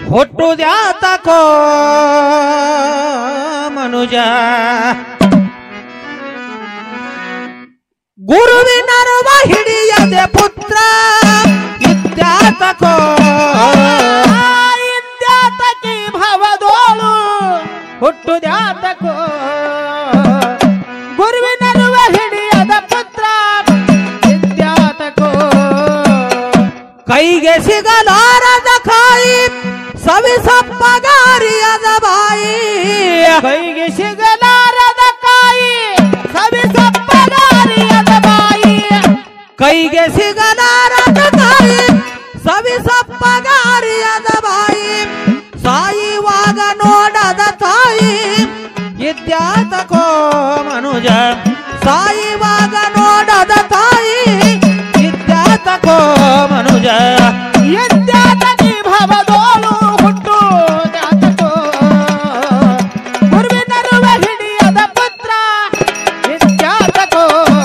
ಹುಟ್ಟುದ್ಯಾತಕೋ ಮನುಜ ಗುರುವಿನರುವ ಹಿಡಿಯದೆ ಪುತ್ರ ಇತ್ಯಾತಕೋ ಇದ್ಯಾತಕಿ ಭವದೋಳು ಹುಟ್ಟುದ್ಯಾತಕೋ ಗುರುವಿನರುವ ಹಿಡಿಯದ ಪುತ್ರ ಇದ್ಯಾತಕೋ ಕೈಗೆ ಸಿಗಲಾರದ ಕಾಯಿ ಸವಿಸಪ್ಪಗಾರಿಯದ ಬಾಯಿ ಕೈಗೆ ಸಿಗಲಾರದ ಕಾಯಿ ಸವಿಸಪ್ಪಗಾರಿಯದ ಬಾಯಿ ಕೈಗೆ ಸಿಗಲಾರದ ಕಾಯಿ ಸವಿಸಪ್ಪಗಾರಿಯದ ಬಾಯಿ ಸಾಯುವಾಗ ನೋಡದ ತಾಯಿ ಇದ್ಯಾತಕೋ ಮನುಜ ಸಾಯುವಾಗ ನೋಡದ ತಾಯಿ ಇದ್ಯಾತಕೋ ಮನುಜ ಇದ್ಯಾತಕಿ ಭವದೋಳು ಹುಟ್ಟು ದ್ಯಾತಕೋ ಗುರುವಿನರುವ ಹಿಡಿಯದ ಪುತ್ರ ಇದ್ಯಾತಕೋ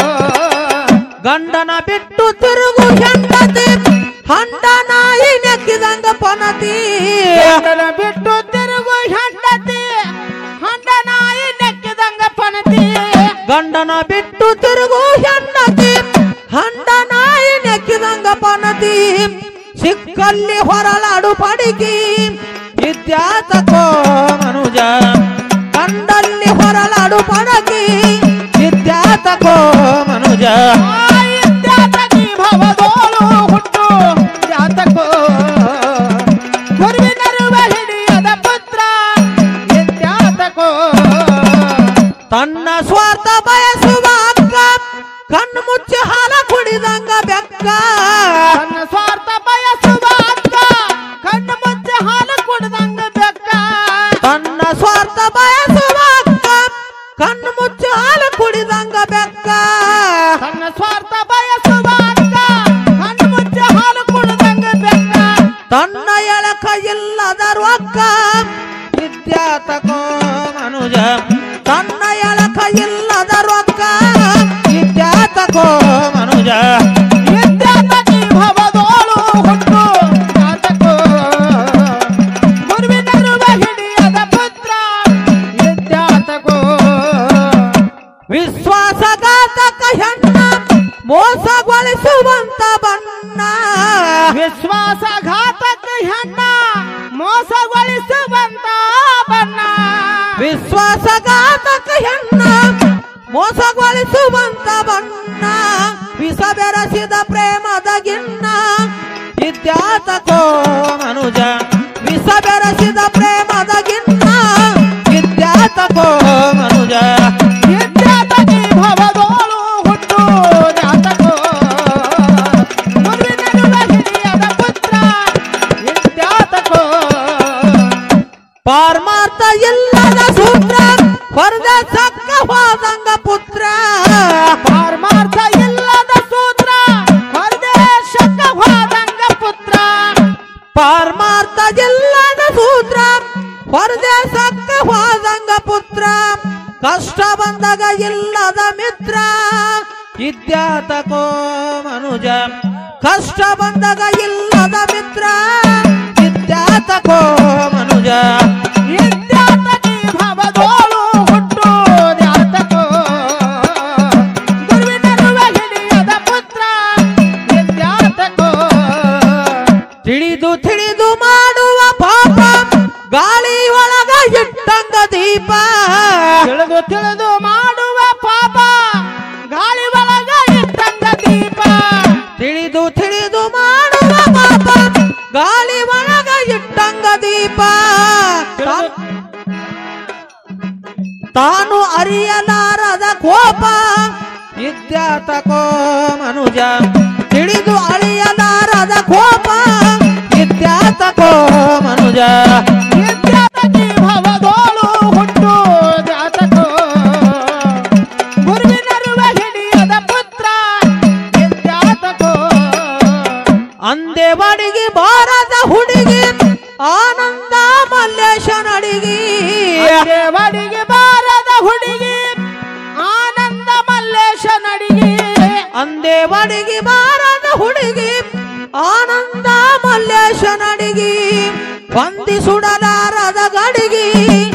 ಗಂಡನ ಬಿಟ್ಟು ತಿರುಗು ಹೆಂಡತಿ ಹಂಡ ನಾಯಿ ನೆಕ್ಕಿದಂಗ ಪನತಿ ಗಂಡನ ಬಿಟ್ಟು ತಿರುಗು ಹೆಂಡತಿ ಹಂಡ ನಾಯಿ ನೆಕ್ಕಿದಂಗ ಪಣತಿ ಗಂಡನ ಬಿಟ್ಟು ತಿರುಗು ಹೆಂಡತಿ ಹಂಡ ನಾಯಿ ನೆಕ್ಕಿದಂಗ ಪನತಿ ಸಿಕ್ಕಲ್ಲಿ ಹೊರಲಾಡು ಪಡಿಗಿ ಇದ್ಯಾತಕೋ ಮನುಜ ಕಂಡಲ್ಲಿ ಹೊರಲಾಡು ಪಡಗಿ ಇದ್ಯಾತಕೋ ಮನುಜ ಆ ಇದ್ಯಾತಕಿ ಭವದೋಳು ಹುಟ್ಟು ದ್ಯಾತಕೋ ಗುರುವಿನರುವ ಹಿಡಿಯದ ಪುತ್ರ ಇದ್ಯಾತಕೋ ತನ್ನ ಸ್ವಾರ್ಥ ಬಯಸುವ ಅಕ್ಕ ಕಣ್ಣು ಮುಚ್ಚಿ ಹಾಲ ಕುಡಿದಂಗ ಬೆಕ್ಕ ತನ್ನ ಸ್ವಾರ್ಥ ಬಯಸುವ ಅಕ್ಕ ಕಣ್ಣು ಮುಚ್ಚಿ ಹಾಲು ಕುಡ್ದಂಗ ಬೆಕ್ಕ ತನ್ನ ಸ್ವಾರ್ಥ ಬಯಸುವ ಅಕ್ಕ ಕಣ್ಣು ಮುಚ್ಚಿ ಹಾಲು ಕುಡಿದಂಗ ಬೆಕ್ಕ ತನ್ನ ಸ್ವಾರ್ಥ ಬಯಸುವ ಅಕ್ಕ ಕಣ್ಣು ಮುಚ್ಚಿ ಹಾಲು ಕುಡ್ದಂಗ ಬೆಕ್ಕ ತನ್ನ ಎಳಕ ಇಲ್ಲದ ರೊಕ್ಕ ಇದ್ಯಾತಕೋ ಮನುಜ ತನ್ನ ಎಳಕ ಇಲ್ಲದ ರೊಕ್ಕ ಇದ್ಯಾತಕೋ ಮನುಜ ಇದ್ಯಾತಕಿ ಭವದೋಳು ಹುಟ್ಟು ದ್ಯಾತಕೋ ಗುರುವಿನರುವ ಹಿಡಿಯದ ಪುತ್ರ ಇದ್ಯಾತಕೋ ವಿಶ್ವಾಸಘಾತಕ ಹೆಣ್ಣ ಮೋಸಗೊಳಿಸುವಂತ ಬಣ್ಣ ವಿಶ್ವಾಸಘಾತಕ ಹೆಣ್ಣ ಮೋಸಗೊಳಿಸುವಂತ ಬಣ್ಣ ವಿಶ್ವಾಸಘಾತಕ ಹೆಣ್ಣ ಮೋಸಗೊಳಿಸುವಂತ ಬಣ್ಣ ವಿಷ ಬೆರೆಸಿದ ಪ್ರೇಮದ ಗಿಣ್ಣ ಇದ್ಯಾತಕೋ ಮನುಜ ವಿಷ ಬೆರೆಸಿದ ಪ್ರೇಮದ ಗಿಣ್ಣ ಇದ್ಯಾತಕೋ ಮನುಜ ಇದ್ಯಾತಕಿ ಭವದೋಳು ಹುಟ್ಟು ದ್ಯಾತಕೋ ಗುರುವಿನರುವ ಹಿಡಿಯದ ಪುತ್ರ ಇದ್ಯಾತಕೋ ಪಾರ್ಮಾರ್ಥ ಇಲ್ಲದ ಸೂತ್ರ ಹೊರದ ಸಕ್ಕ ಹೋದಂಗ ಪುತ್ರ ಪಾರ್ಮಾರ್ಥ ಇಲ್ಲದ ಸೂತ್ರ ಹೊರದೇಶಕ್ಕ ಹೋದಂಗ ಪುತ್ರ ಪಾರ್ಮಾರ್ಥ ಇಲ್ಲದ ಸೂತ್ರ ಹೊರದೇಶಕ್ಕ ಹೋದಂಗ ಪುತ್ರ ಕಷ್ಟ ಬಂದಾಗ ಇಲ್ಲದ ಮಿತ್ರ ಇದ್ಯಾತಕೋ ಮನುಜ ಕಷ್ಟ ಬಂದಾಗ ಇಲ್ಲದ ಮಿತ್ರ ಇದ್ಯಾತಕೋ ಮನುಜ ಇದ್ಯಾತಕಿ ಭವದೋಳು ಹುಟ್ಟು ದ್ಯಾತಕೋ ಗುರುವಿನರುವ ಹಿಡಿಯದ ಪುತ್ರ ಇದ್ಯಾತಕೋ ತಿಳಿದು ತಿಳಿದು ಮಾಡುವ ಪಾಪ ಗಾಳಿ ಒಳಗ ಇಟ್ಟಂಗ ದೀಪ ತಿಳಿದು ತಿಳಿದು ಮಾಡುವ ಪಾಪ ಗಾಳಿ ಒಳಗ ಇಟ್ಟಂಗ ದೀಪ ತಿಳಿದು ತಿಳಿದು ಮಾಡುವ ಪಾಪ ಗಾಳಿ ಒಳಗ ಇಟ್ಟಂಗ ದೀಪ ತಾ- ತಾನು ಅರಿಯಲಾರದ ಕೋಪ ಇದ್ಯಾತಕೋ ಮನುಜ ತಿಳಿದು ಅಳಿಯಲಾರದ ಕೋಪ ಇದ್ಯಾತಕೋ ಮನುಜ ಇದ್ಯಾತಕಿ ಭವದೋಳು ಹುಟ್ಟು ದ್ಯಾತಕೋ ಗುರುವಿನರುವ ಹಿಡಿಯದ ಪುತ್ರ ಇದ್ಯಾತಕೋ ಅಂದೆ ಬಡಿಗೆ ಬಾರದ ಹುಡುಗಿ ಆನಂದ ಮಲ್ಲೇಶನ ಅಡಿಗೆ ದೇವರಿಗೆ ಬಾರದ ಹುಡುಗಿ ಆನಂದ ಮಲ್ಲೇಶ ನಡಿಗೆ ಅಂದೆ ಬಡಿಗೆ ಬಾರದ ಹುಡುಗಿ ಆನಂದ ಮಲ್ಲೇಶನ ಅಡಿಗೆ ಹೊಂದಿ ಸುಡಲಾರದ ಗಡಿಗಿ